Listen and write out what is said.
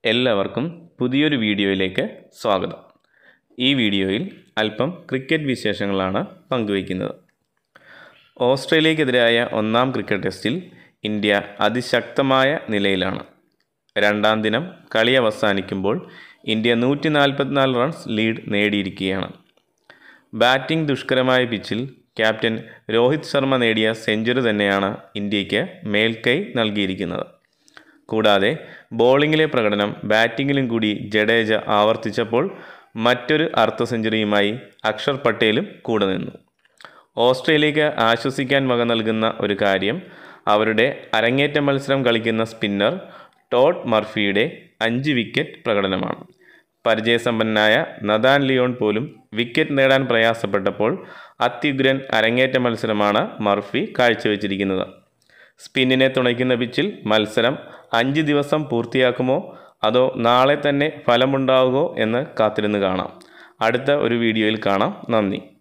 എല്ലാവർക്കും പുതിയൊരു വീഡിയോയിലേക്ക് സ്വാഗതം ഈ വീഡിയോയിൽ അല്പം ക്രിക്കറ്റ് വിശേഷങ്ങളാണ് പങ്കുവയ്ക്കുന്നത് ഓസ്ട്രേലിയക്കെതിരായ ഒന്നാം ക്രിക്കറ്റ് ടെസ്റ്റിൽ ഇന്ത്യ അതിശക്തമായ നിലയിലാണ് രണ്ടാം ദിനം കളി അവസാനിക്കുമ്പോൾ ഇന്ത്യ നൂറ്റി നാൽപ്പത്തിനാല് റൺസ് ലീഡ് നേടിയിരിക്കുകയാണ് ബാറ്റിംഗ് ദുഷ്കരമായ പിച്ചിൽ ക്യാപ്റ്റൻ രോഹിത് ശർമ്മ നേടിയ സെഞ്ചുറി തന്നെയാണ് ഇന്ത്യയ്ക്ക് മേൽക്കൈ നൽകിയിരിക്കുന്നത് കൂടാതെ ബോളിങ്ങിലെ പ്രകടനം ബാറ്റിങ്ങിലും കൂടി ജഡേജ ആവർത്തിച്ചപ്പോൾ മറ്റൊരു അർദ്ധ സെഞ്ചുറിയുമായി അക്ഷർ പട്ടേലും കൂടെ നിന്നു ഓസ്ട്രേലിയക്ക് ആശ്വസിക്കാൻ വക നൽകുന്ന ഒരു കാര്യം അവരുടെ അരങ്ങേറ്റ മത്സരം കളിക്കുന്ന സ്പിന്നർ ടോഡ് മർഫിയുടെ അഞ്ച് വിക്കറ്റ് പ്രകടനമാണ് പരിചയസമ്പന്നനായ നദാൻ ലിയോൺ പോലും വിക്കറ്റ് നേടാൻ പ്രയാസപ്പെട്ടപ്പോൾ അത്യുഗ്രൻ അരങ്ങേറ്റ മത്സരമാണ് മർഫി കാഴ്ചവെച്ചിരിക്കുന്നത് സ്പിന്നിനെ തുണയ്ക്കുന്ന പിച്ചിൽ മത്സരം അഞ്ച് ദിവസം പൂർത്തിയാക്കുമോ അതോ നാളെ തന്നെ ഫലമുണ്ടാവുമോ എന്ന് കാത്തിരുന്ന് കാണാം അടുത്ത ഒരു വീഡിയോയിൽ കാണാം നന്ദി